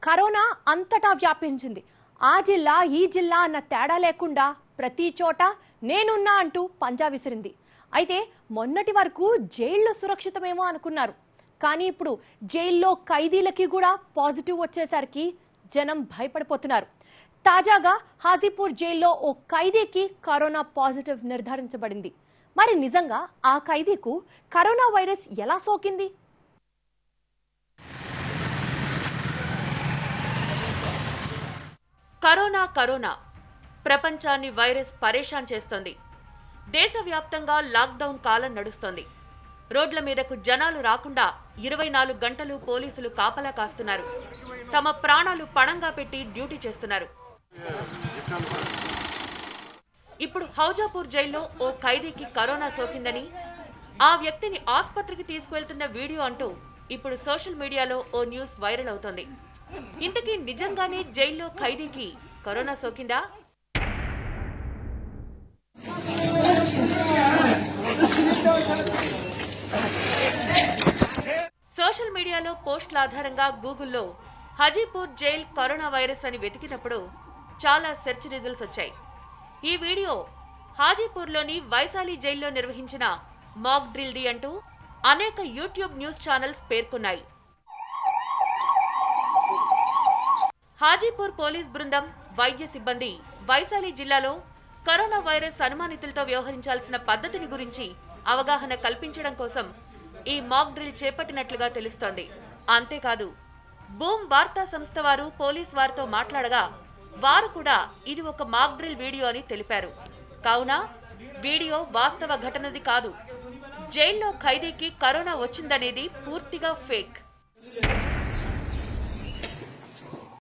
corona అంతటా వ్యాపించింది ఆ జిల్లా ఈ జిల్లా అన్న తేడా లేకుండా ప్రతి చోట నేనున్నా అంటూ పంజా విసిరింది అయితే మొన్నటి వరకు జైళ్లు సురక్షితమేమో అనుకున్నారు కానీ ఇప్పుడు జైల్లో ఖైదీలకి కూడా పాజిటివ్ వచ్చేసరికి జనం భయపడిపోతున్నారు తాజాగా హాజీపూర్ జైల్లో ఓ ఖైదీకి కరోనా పాజిటివ్ నిర్ధారించబడింది మరి నిజంగా ఆ ఖైదీకు కరోనా వైరస్ ఎలా సోకింది కరోనా కరోనా ప్రపంచాన్ని వైరస్ పరేషాన్ చేస్తోంది దేశవ్యాప్తంగా లాక్డౌన్ కాలం నడుస్తోంది రోడ్ల మీదకు జనాలు రాకుండా ఇరవై నాలుగు గంటలు పోలీసులు కాపలా కాస్తున్నారు తమ ప్రాణాలు పణంగా పెట్టి డ్యూటీ చేస్తున్నారు ఇప్పుడు హౌజాపూర్ జైల్లో ఓ ఖైదీకి కరోనా సోకిందని ఆ వ్యక్తిని ఆసుపత్రికి తీసుకువెళ్తున్న వీడియో అంటూ ఇప్పుడు సోషల్ మీడియాలో ఓ న్యూస్ వైరల్ అవుతోంది ఇంతకీ నిజంగానే జైల్లో ఖైదీకి కరోనా సోకిందా సోషల్ మీడియాలో పోస్టుల ఆధారంగా గూగుల్లో హజీపూర్ జైల్ కరోనా వైరస్ అని వెతికినప్పుడు చాలా సెర్చ్ రిజల్ట్స్ వచ్చాయి ఈ వీడియో హాజీపూర్లోని వైశాలి జైల్లో నిర్వహించిన మాక్ డ్రిల్ది అంటూ అనేక యూట్యూబ్ న్యూస్ ఛానల్స్ పేర్కొన్నాయి హాజీపూర్ పోలీస్ బృందం వైద్య సిబ్బంది వైశాలి జిల్లాలో కరోనా వైరస్ అనుమానితులతో వ్యవహరించాల్సిన పద్ధతిని గురించి అవగాహన కల్పించడం కోసం ఈ మాక్ డ్రిల్ చేపట్టినట్లుగా తెలుస్తోంది అంతేకాదు బూమ్ వార్తా సంస్థ వారు పోలీస్ వారితో మాట్లాడగా వారు కూడా ఇది ఒక మాక్ డ్రిల్ వీడియో అని తెలిపారు కావున వీడియో వాస్తవ ఘటనది కాదు జైల్లో ఖైదీకి కరోనా వచ్చిందనేది పూర్తిగా ఫేక్